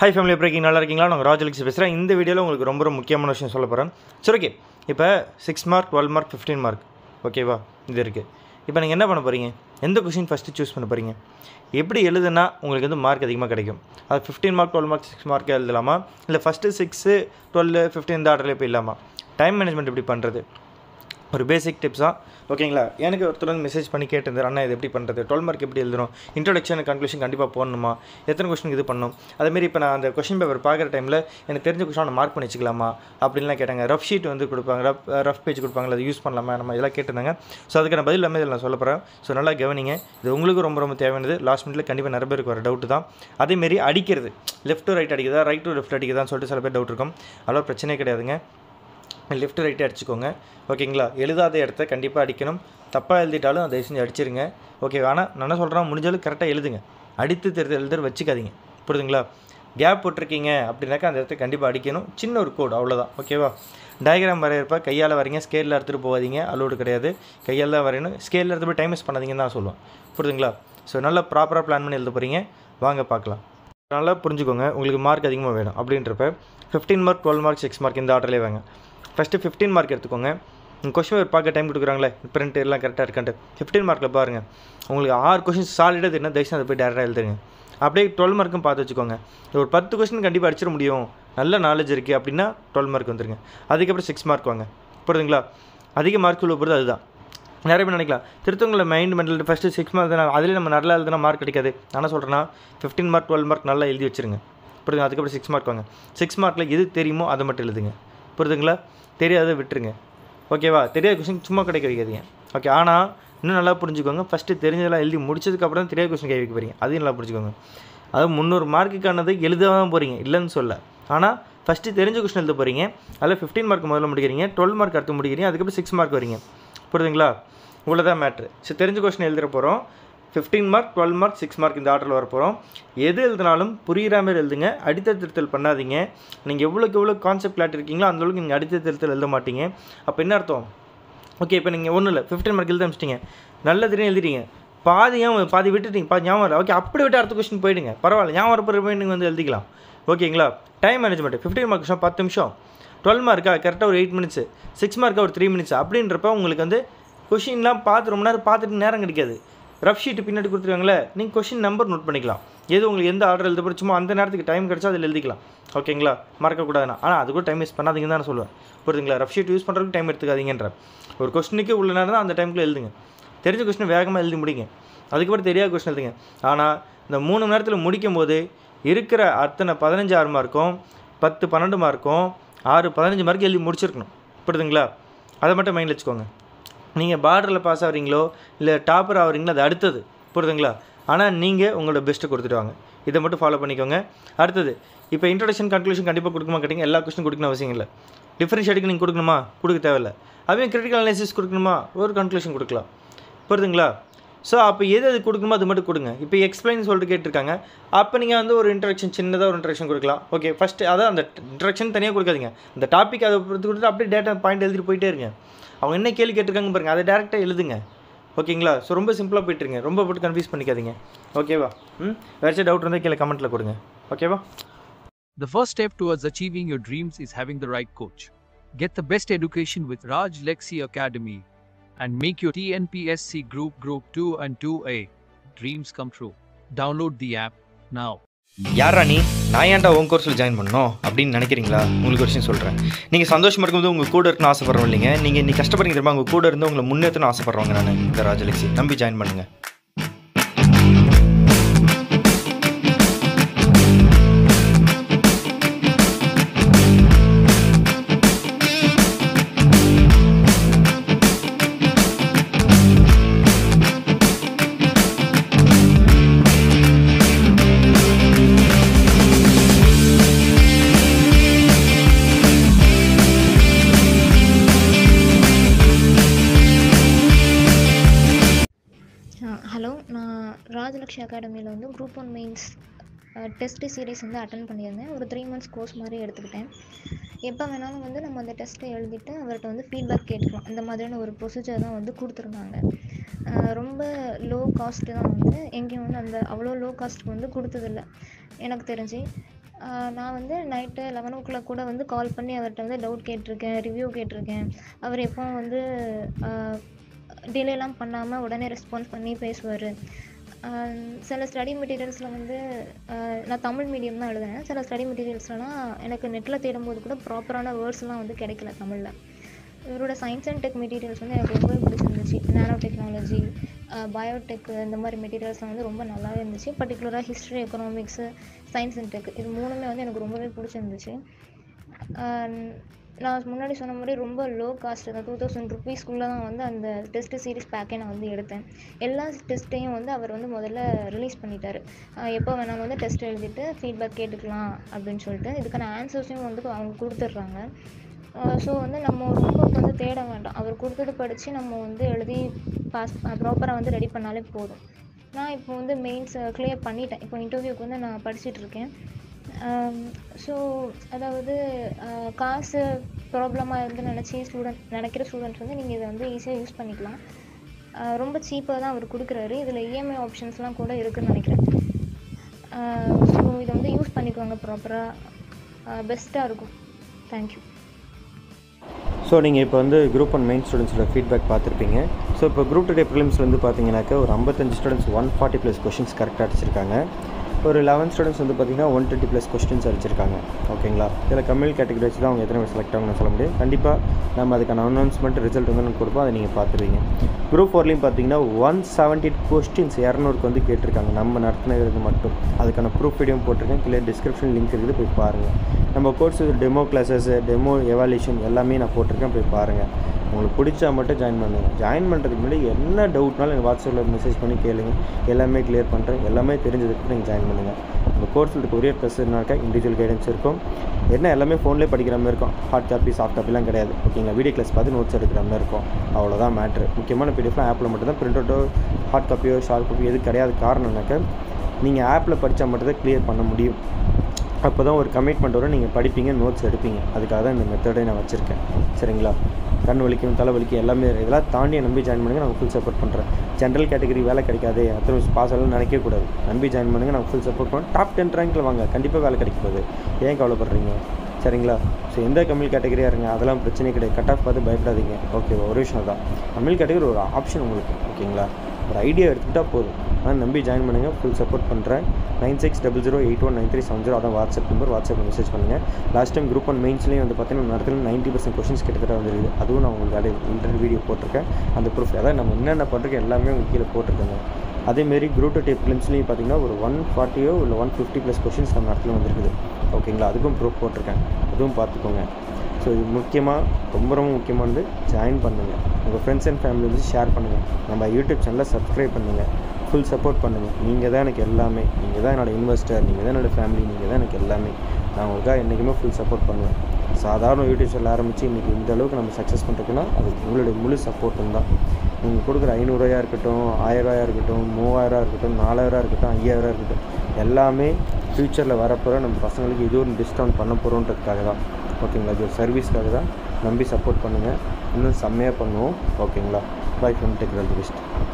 High family braking நல்லா இருக்கீங்களா நான் ராஜலக்ஸ் பேசுகிறேன் இந்த வீடியோவில் உங்களுக்கு ரொம்ப ரொம்ப முக்கியமான விஷயம் சொல்ல போகிறேன் சரி ஓகே இப்போ six mark twelve mark fifteen mark ஓகேவா இது இருக்குது இப்போ நீங்கள் என்ன பண்ண போகிறீங்க எந்த கொஷின் ஃபஸ்ட்டு சூஸ் பண்ண போகிறீங்க எப்படி எழுதுனா உங்களுக்கு வந்து மார்க் அதிகமாக கிடைக்கும் அது fifteen mark twelve mark six mark எழுதலாமா இல்லை ஃபஸ்ட்டு சிக்ஸு டுவெல் ஃபிஃப்டீன் இந்த ஆர்டரில் போய் இல்லாமா டைம் மேனேஜ்மெண்ட் எப்படி பண்ணுறது ஒரு பேசிக் டிப்ஸ் தான் ஓகேங்களா எனக்கு ஒருத்தர் வந்து மெசேஜ் பண்ணி கேட்டிருந்தார் அண்ணா இது எப்படி பண்ணுறது டுவெல் மார்க் எப்படி எழுதணும் இன்ட்ரொடக்ஷன் கன்க்ளூஷன் கண்டிப்பாக போடணுமா எத்தனை கொஸ்டின் இது பண்ணணும் அதேமாரி இப்போ நான் அந்த கொஸ்டின் பேப்பர் பார்க்குற டைமில் எனக்கு தெரிஞ்ச கொஸ்டின் நான் மார்க் பண்ணி வச்சுக்கலாமா அப்படின்லாம் கேட்டாங்க ரஃப் ஷீட் வந்து கொடுப்பாங்க ரஃப் ரஃப் பேஜ் கொடுப்பாங்க அதை யூஸ் பண்ணலாமா நம்ம இதெல்லாம் கேட்டிருந்தாங்க ஸோ அதுக்கான பதில் எல்லாமே இதில் நான் சொல்ல போகிறேன் ஸோ நல்லா கவனிங்க இது உங்களுக்கு ரொம்ப ரொம்ப தேவையானது லாஸ்ட் மினிட்ல கண்டிப்பாக நிறைய பேருக்கு வர டவுட்டு தான் அதேமாரி அடிக்கிறது லெஃப்ட் டு ரைட் அடிக்குதா ரைட் டு லெஃப்ட் அடிக்குதான்னு சொல்லிட்டு சில பேர் டவுட் இருக்கும் அதெல்லாம் பிரச்சனையே கிடையாதுங்க லெஃப்ட் ரைட்டு அடிச்சுக்கோங்க ஓகேங்களா எழுதாத இடத்த கண்டிப்பாக அடிக்கணும் தப்பாக எழுதிட்டாலும் அதை செஞ்சு அடிச்சிருங்க ஓகே ஆனால் நான் என்ன சொல்கிறேன் முடிஞ்சாலும் கரெக்டாக எழுதுங்க அடித்து தெரிந்து எழுதுற வச்சுக்காதீங்க புரியுதுங்களா கேப் போட்டிருக்கீங்க அப்படின்னாக்கா அந்த இடத்த கண்டிப்பாக அடிக்கணும் சின்ன ஒரு கோடு அவ்வளோதான் ஓகேவா டயக்ராம் வரையறப்ப கையால் வரீங்க ஸ்கேலில் எடுத்துகிட்டு போகாதீங்க அலோடு கிடையாது கையால் தான் வரையணும் ஸ்கேலில் எடுத்து போய் டைம் வேஸ்ட் பண்ணாதீங்கன்னு தான் சொல்லுவேன் புரியுதுங்களா ஸோ நல்லா ப்ராப்பராக பிளான் பண்ணி எழுத போகிறீங்க வாங்க பார்க்கலாம் நல்லா புரிஞ்சுக்கோங்க உங்களுக்கு மார்க் அதிகமாக வேணும் அப்படின்றப்ப fifteen mark twelve mark six mark இந்த ஆர்டர்லேயே வாங்க ஃபஸ்ட்டு ஃபிஃப்டீன் மார்க் எடுத்துக்கோங்க உங்கள் கொஷின் பேப்பர் பார்க்க டைம் கொடுக்குறாங்களே பிரிண்ட் எல்லாம் கரெக்டாக இருக்கான்ட்டு ஃபிஃப்டீன் மார்க்கில் பாருங்கள் உங்களுக்கு ஆறு கொஷின் சாலிடாக தெரியும் தயவுசெய்து அதை போய் டேரெக்டாக எழுதுங்க அப்படியே டுவெல் மார்க்கும் பார்த்து வச்சுக்கோங்க ஒரு பத்து கொஸ்டின் கண்டிப்பாக அடிச்சிட முடியும் நல்ல நாலேஜ் இருக்குது அப்படின்னா டுவெல் மார்க் வந்துருங்க அதுக்கப்புறம் சிக்ஸ் மார்க் வாங்க புரியுதுங்களா அதிக மார்க் உள்ள போகிறது அதுதான் நிறைய பேர் நினைக்கலாம் திருத்தவங்கள mind mental first six mark தானே அதிலே நம்ம நல்லா எழுதுனா மார்க் கிடைக்காது நான் என்ன சொல்கிறேன்னா ஃபிஃப்டீன் மார்க் டுவெல் மார்க் நல்லா எழுதி வச்சிருங்க புரியுதுங்க அதுக்கப்புறம் சிக்ஸ் மார்க் வாங்க சிக்ஸ் மார்க்கில் எது தெரியுமோ அதை மட்டும் எழுதுங்க புரியுதுங்களா தெரியாத விட்டுருங்க ஓகேவா தெரியாத கொஸ்டின் சும்மா கிடைக்க வைக்காதீங்க ஓகே ஆனால் இன்னும் நல்லா புரிஞ்சுக்கோங்க ஃபஸ்ட்டு தெரிஞ்சதெல்லாம் எழுதி முடிச்சதுக்கப்புறம் தெரியாத கொஸ்டின் கை வைக்க போகிறீங்க அதையும் நல்லா புரிஞ்சுக்கோங்க அது முந்நூறு மார்க்குக்கானது எழுத தான் போகிறீங்க இல்லைன்னு சொல்ல ஆனால் ஃபஸ்ட்டு தெரிஞ்ச கொஸ்டின் எழுத போகிறீங்க அதில் ஃபிஃப்டீன் மார்க் முதல்ல முடிக்கிறீங்க டுவெல் மார்க் அடுத்து முடிக்கிறீங்க அதுக்கப்புறம் சிக்ஸ் மார்க் வரீங்க புரியுதுங்களா இவ்வளோ தான் மேட்ரு ஸோ தெரிஞ்ச கொஸ்டின் எழுதுற போகிறோம் fifteen mark twelve mark six mark இந்த ஆர்டரில் வர போகிறோம் எது எழுதினாலும் புரிகிற மாதிரி எழுதுங்க அடித்த திருத்தல் பண்ணாதீங்க நீங்கள் எவ்வளோக்கு எவ்வளோ கான்செப்ட் கிளாட் இருக்கீங்களோ அந்த அளவுக்கு நீங்கள் அடித்த திருத்தல் எழுத மாட்டீங்க அப்போ என்ன அர்த்தம் ஓகே இப்போ நீங்கள் ஒன்றும் இல்லை ஃபிஃப்டீன் மார்க் எழுத ஆரம்பிச்சிட்டிங்க நல்ல தெரியும் எழுதிட்டீங்க பாதி ஏன் பாதி விட்டுட்டீங்க பாதி ஞாபகம் வரல ஓகே அப்படி விட்டு அடுத்த கொஸ்டின் போயிடுங்க பரவாயில்ல ஞாபகம் வரப்போ நீங்கள் வந்து எழுதிக்கலாம் ஓகேங்களா time management fifteen mark question பத்து நிமிஷம் டுவெல் மார்க்கா கரெக்டாக ஒரு எயிட் மினிட்ஸ் சிக்ஸ் மார்க்கா ஒரு த்ரீ மினிட்ஸ் அப்படின்றப்ப உங்களுக்கு வந்து கொஷின்லாம் பார்த்து ரொம்ப நேரம் பார்த்துட்டு நேரம் கிடைக்காது ரஃப் ஷீட்டு பின்னாடி கொடுத்துருக்காங்களே நீங்கள் கொஷின் நம்பர் நோட் பண்ணிக்கலாம் எது உங்களுக்கு எந்த ஆர்டர் எழுத போகிறச்சுமோ அந்த நேரத்துக்கு டைம் கிடச்சா அதில் எழுதிக்கலாம் ஓகேங்களா மறக்கக்கூடாதுன்னா ஆனால் அது கூட டைம் வேஸ்ட் பண்ணாதீங்க தான் நான் சொல்லுவேன் புரியுதுங்களா ரஃப் ஷீட் யூஸ் பண்ணுறதுக்கு டைம் எடுத்துக்காதீங்கன்ற ஒரு கொஸ்டினுக்கு உள்ள நேரம் தான் அந்த டைமில் எழுதுங்க தெரிஞ்ச கொஸ்டின் வேகமாக எழுதி முடிங்க அதுக்கப்புறம் தெரியாத கொஸ்டின் எழுதுங்க ஆனால் இந்த மூணு மணி நேரத்தில் முடிக்கும் போது இருக்கிற அத்தனை பதினஞ்சு ஆறு மார்க்கும் பத்து பன்னெண்டு மார்க்கும் ஆறு பதினஞ்சு மார்க் எழுதி முடிச்சிருக்கணும் புரியுதுங்களா அதை மட்டும் மைண்டில் வச்சுக்கோங்க நீங்கள் பார்டரில் பாஸ் ஆகிறீங்களோ இல்லை டாப்பர் ஆகிறீங்களோ அது அடுத்தது புரியுதுங்களா ஆனால் நீங்கள் உங்களோட பெஸ்ட்டை கொடுத்துட்டு வாங்க இதை மட்டும் ஃபாலோ பண்ணிக்கோங்க அடுத்தது இப்போ இன்ட்ரடக்ஷன் கன்க்ளூஷன் கண்டிப்பாக கொடுக்கமா கேட்டிங்க எல்லா கொஸ்டின் கொடுக்கணும் அவசியம் இல்லை டிஃப்ரென்ஷியேட்டுக்கு நீங்கள் கொடுக்கணுமா கொடுக்க தேவையில்ல அதே கிரிட்டிக்கல் அனாலிசிஸ் கொடுக்கணுமா ஒரு கன்க்ளூஷன் கொடுக்கலாம் புரியுதுங்களா ஸோ அப்போ எது அது கொடுக்கணுமோ அது மட்டும் கொடுங்க இப்போ எக்ஸ்பிளைன் சொல்லிட்டு கேட்டிருக்காங்க அப்போ நீங்கள் வந்து ஒரு இன்ட்ரடக்ஷன் சின்னதாக ஒரு இன்ட்ரடக்ஷன் கொடுக்கலாம் ஓகே ஃபஸ்ட்டு அதான் அந்த இன்ட்ரடக்ஷன் தனியாக கொடுக்காதீங்க இந்த டாபிக் அதை பொறுத்து கொடுத்து அப்படியே டேட்டா பாயிண்ட் எழுதிட்டு போயிட்டே இருங்க அவங்க என்ன கேள்வி கேட்டிருக்காங்க பாருங்கள் அதை டேரெக்டாக எழுதுங்க ஓகேங்களா ஸோ ரொம்ப சிம்பிளாக போயிட்டுருங்க ரொம்ப போட்டு கன்ஃபியூஸ் பண்ணிக்காதீங்க ஓகேவா ம் வேறு டவுட் இருந்தால் கீழே கமெண்ட்டில் கொடுங்க ஓகேவா The first step towards achieving your dreams is having the right coach. Get the best education with Raj Lexi Academy and make your TNPSC Group Group 2 and 2A dreams come true. Download the app now. யாரா நீ நான் ஏன்டா உன் கோர்ஸில் join பண்ணணும் அப்படின்னு நினைக்கிறீங்களா உங்களுக்கு ஒரு விஷயம் சொல்கிறேன் நீங்கள் சந்தோஷமாக இருக்கும்போது உங்கள் கூட இருக்கணும் ஆசைப்படுறோம் இல்லைங்க நீங்கள் இன்னைக்கு கஷ்டப்படுறீங்க தெரியுமா உங்கள் கூட இருந்து உங்களை முன்னேற்றணும் ஆசைப்படுறவங்க நான் இந்த ராஜலட்சி நம்பி ஜாயின் பண்ணுங்கள் ஹலோ நான் ராஜலக்ஷி அகாடமியில் வந்து group one mains test series வந்து அட்டன் பண்ணியிருந்தேன் ஒரு த்ரீ மந்த்ஸ் கோர்ஸ் மாதிரி எடுத்துக்கிட்டேன் எப்போ வேணாலும் வந்து நம்ம அந்த டெஸ்ட்டை எழுதிட்டு அவர்கிட்ட வந்து ஃபீட்பேக் கேட்டுக்கலாம் இந்த மாதிரியான ஒரு ப்ரொசீஜர் தான் வந்து கொடுத்துருந்தாங்க அஹ் ரொம்ப லோ காஸ்ட்டு தான் வந்து எங்கேயும் வந்து அந்த அவ்வளோ லோ காஸ்ட்டுக்கு வந்து கொடுத்ததில்ல எனக்கு தெரிஞ்சு ஆஹ் நான் வந்து நைட்டு லெவன் ஓ கிளாக் கூட வந்து கால் பண்ணி அவர்கிட்ட வந்து டவுட் கேட்டிருக்கேன் ரிவ்யூ கேட்டிருக்கேன் அவர் எப்போ வந்து டிலேலாம் பண்ணாமல் உடனே ரெஸ்பான்ஸ் பண்ணி பேசுவார் சில ஸ்டடி மெட்டீரியல்ஸில் வந்து ஆஹ் நான் தமிழ் மீடியம் தான் எழுதுனேன் சில ஸ்டடி மெட்டீரியல்ஸ்லாம் எனக்கு நெட்டில் தேடும்போது கூட ப்ராப்பரான வேர்ட்ஸ்லாம் வந்து கிடைக்கல தமிழில் இவரோட சயின்ஸ் அண்ட் டெக் மெட்டீரியல்ஸ் வந்து எனக்கு ரொம்பவே பிடிச்சிருந்துச்சு நானோ டெக்னாலஜி பயோடெக் இந்த மாதிரி மெட்டீரியல்ஸ்லாம் வந்து ரொம்ப நல்லாவே இருந்துச்சு பர்டிகுலராக history economics science and tech இது மூணுமே வந்து எனக்கு ரொம்பவே பிடிச்சிருந்துச்சு ஆஹ் நான் முன்னாடி சொன்ன மாதிரி ரொம்ப லோ காஸ்ட் தான் டூ தௌசண்ட் ருபீஸ்க்குள்ளே தான் வந்து அந்த டெஸ்ட் சீரிஸ் பேக்கே நான் வந்து எடுத்தேன் எல்லா டெஸ்ட்டையும் வந்து அவர் வந்து முதல்ல ரிலீஸ் பண்ணிட்டாரு ஆஹ் எப்போ வேணாலும் வந்து டெஸ்ட் எழுதிட்டு ஃபீட்பேக் கேட்டுக்கலாம் அப்படின்னு சொல்லிட்டு இதுக்கான ஆன்சர்ஸையும் வந்து அவங்க கொடுத்துட்றாங்க ஸோ வந்து நம்ம ரொம்ப வந்து தேட வேண்டாம் அவர் கொடுத்தது படித்து நம்ம வந்து எழுதி பாஸ் ப்ராப்பராக வந்து ரெடி பண்ணாலே போதும் நான் இப்போ வந்து மெயின்ஸ் கிளியர் பண்ணிட்டேன் இப்போ இன்டர்வியூக்கு வந்து நான் படிச்சுட்டு இருக்கேன் ஸோ அதாவது ஆஹ் காசு ப்ராப்ளமாக இருந்து நினச்சி ஸ்டூடெண்ட் நினைக்கிற ஸ்டூடெண்ட்ஸ் வந்து நீங்கள் இதை வந்து ஈஸியாக யூஸ் பண்ணிக்கலாம் ஆஹ் ரொம்ப சீப்பாக தான் அவர் கொடுக்குறாரு இதில் இஎம்ஐ ஆப்ஷன்ஸ்லாம் கூட இருக்குதுன்னு நினைக்கிறேன் ஸோ இதை வந்து யூஸ் பண்ணிக்கோங்க ப்ராப்பராக பெஸ்ட்டாக இருக்கும் தேங்க்யூ ஸோ நீங்கள் இப்போ வந்து குரூப் ஒன் மெயின் ஸ்டூடெண்ட்ஸோட ஃபீட்பேக் பார்த்துருப்பீங்க ஸோ இப்போ குரூப் டூ டே ப்ரிலிம்ஸ் வந்து பார்த்தீங்கன்னாக்கா ஒரு ஐம்பத்தஞ்சு students one forty plus questions கரெக்டாக அடிச்சிருக்காங்க ஒரு லெவன் ஸ்டூடெண்ட்ஸ் வந்து பார்த்தீங்கன்னா ஒன் டுவெண்ட்டி ப்ளஸ் கொஸ்டின்ஸ் அடிச்சிருக்காங்க ஓகேங்களா இதில் கம்மில் கேட்டகரி வச்சு தான் அவங்க எத்தனை பேர் செலக்ட் ஆகணும்னு சொல்ல முடியும் கண்டிப்பாக நம்ம அதுக்கான அனௌன்ஸ்மெண்ட் ரிசல்ட் வந்து நம்ம கொடுப்போம் அதை நீங்கள் பார்த்துருவீங்க குரூப் ஃபோர்லேயும் பார்த்தீங்கன்னா ஒன் செவன்ட்டி கொஸ்டின்ஸ் இரநூறுக்கு வந்து கேட்டிருக்காங்க நம்ம நடத்தினது மட்டும் அதுக்கான ப்ரூஃப் வீடியோ போட்டிருக்கேன் கீழே டிஸ்கிரிப்ஷன் லிங்க் இருக்குது போய் பாருங்கள் நம்ம course demo classes demo evaluation எல்லாமே நான் போட்டிருக்கேன் போய் பாருங்கள் உங்களுக்கு பிடிச்சா மட்டும் ஜாயின் பண்ணுங்கள் ஜாயின் பண்ணுறதுக்கு முன்னாடி என்ன டவுட்னாலும் எனக்கு வாட்ஸ்அப்பில் மெசேஜ் பண்ணி கேளுங்க எல்லாமே கிளியர் பண்ணுறேன் எல்லாமே தெரிஞ்சதுக்கு நீங்கள் ஜாயின் பண்ணுங்கள் உங்கள் கோர்ஸில் இருக்க ஒரே ப்ளஸ் என்னக்கா இண்டிவிஜுவல் கைடன்ஸ் இருக்கும் என்ன எல்லாமே ஃபோன்லேயே படிக்கிற மாதிரி இருக்கும் ஹார்ட் காப்பி சாஃப்ட் காப்பிலாம் கிடையாது ஓகேங்களா வீடியோ கிளாஸ் பார்த்து நோட்ஸ் எடுக்கிற மாதிரி இருக்கும் அவ்வளோதான் மேட்ரு முக்கியமான பிடிஎஃப்லாம் ஆப்பில் மட்டும் தான் பிரிண்ட் அவுட்டோ ஹார்ட் காப்பியோ ஷார்ட் காப்பியோ எது கிடையாது காரணம்னாக்க நீங்கள் ஆப்பில் படித்தா மட்டும் தான் கிளியர் பண்ண முடியும் அப்போ தான் ஒரு கமிட்மெண்ட் வரும் நீங்கள் படிப்பீங்க நோட்ஸ் எடுப்பீங்க அதுக்காக தான் இந்த மெத்தடை நான் வச்சுருக்கேன் சரிங்களா கண் வலிக்கும் தலை வலிக்கும் எல்லாமே இதெல்லாம் தாண்டி நம்பி ஜாயின் பண்ணுங்க நான் ஃபுல் சப்போர்ட் பண்ணுறேன் ஜென்ரல் கேட்டகரி வேலை கிடைக்காது அத்தனை பாஸ் ஆகலாம் நினைக்கவே கூடாது நம்பி ஜாயின் பண்ணுங்க நான் ஃபுல் சப்போர்ட் பண்ணுவேன் டாப் டென் ரேங்கில் வாங்க கண்டிப்பாக வேலை கிடைக்க போகுது ஏன் கவலைப்படுறீங்க சரிங்களா ஸோ எந்த கம்மில் கேட்டகரியாக இருங்க அதெல்லாம் பிரச்சனை கிடையாது கட் ஆஃப் பார்த்து பயப்படாதீங்க ஓகே ஒரு விஷயம் தான் கம்மில் கேட்டகரி ஒரு ஆப்ஷன் உங்களுக்கு ஓகேங்களா ஒரு ஐடியா எடுத்துக்கிட்டால் போதும் ஆனால் நம்பி ஜாயின் பண்ணுங்கள் ஃபுல் சப்போர்ட் பண்ணுறேன் nine six double zero eight one nine three seven zero அதான் வாட்ஸ்அப் நம்பர் வாட்ஸ்அப்பில் மெசேஜ் பண்ணுங்கள் லாஸ்ட் டைம் குரூப் ஒன் மெயின்ஸ்லேயும் வந்து பார்த்தீங்கன்னா நடத்துல நைன்ட்டி பர்சன்ட் கொஷின்ஸ் கிட்டத்தட்ட வந்துருக்குது அதுவும் நான் உங்களுக்கு அதை இன்டர்வியூ வீடியோ போட்டிருக்கேன் அந்த ப்ரூஃப் அதாவது நம்ம என்னென்ன பண்ணுறோம் எல்லாமே உங்களுக்கு கீழே போட்டிருக்கேங்க அதேமாரி குரூப் டூ டே ஃபிலிம்ஸ்லேயும் பார்த்தீங்கன்னா ஒரு ஒன் ஃபார்ட்டியோ இல்லை ஒன் ஃபிஃப்டி ப்ளஸ் கொஷின்ஸ் நம்ம இடத்துல வந்துருக்குது ஓகேங்களா அதுக்கும் ப்ரூஃப் போட்டிருக்கேன் அதுவும் பார்த்துக்கோங்க ஸோ இது முக்கியமாக ரொம்ப ரொம்ப முக்கியமானது ஜாயின் பண்ணுங்கள் உங்கள் ஃப்ரெண்ட்ஸ் அண்ட் ஃபேமிலி வந்து ஷேர் பண்ணுங்கள் நம்ம யூடியூப் சேனலை சப்ஸ்கிரைப் பண்ணுங்கள் ஃபுல் சப்போர்ட் பண்ணுங்கள் நீங்கள் தான் எனக்கு எல்லாமே நீங்கள் தான் என்னோடய இன்வெஸ்டர் நீங்கள் தான் என்னோடய ஃபேமிலி நீங்கள் தான் எனக்கு எல்லாமே நான் உங்களுக்காக என்றைக்குமே ஃபுல் சப்போர்ட் பண்ணுவேன் சாதாரண யூடியூப் சேனல் ஆரம்பித்து இன்றைக்கி இந்த அளவுக்கு நம்ம சக்ஸஸ் பண்ணுறதுக்குன்னா அது உங்களுடைய முழு சப்போர்ட்டும் தான் நீங்கள் கொடுக்குற ஐநூறுரூவாயா இருக்கட்டும் ஆயிரரூவாயா இருக்கட்டும் மூவாயிரம் இருக்கட்டும் நாலாயிரம் இருக்கட்டும் ஐயாயிரம் இருக்கட்டும் எல்லாமே ஃப்யூச்சரில் வரப்போகிற நம்ம பசங்களுக்கு இது ஒரு டிஸ்கவுண்ட் பண்ண போகிறோன்றதுக்காக தான் ஓகேங்களா இது ஒரு சர்வீஸ்க்காக தான் நம்பி சப்போர்ட் பண்ணுங்கள் இன்னும் செம்மையாக பண்ணுவோம் ஓகேங்களா பை ஃப்ரம் டெக் பெஸ்ட்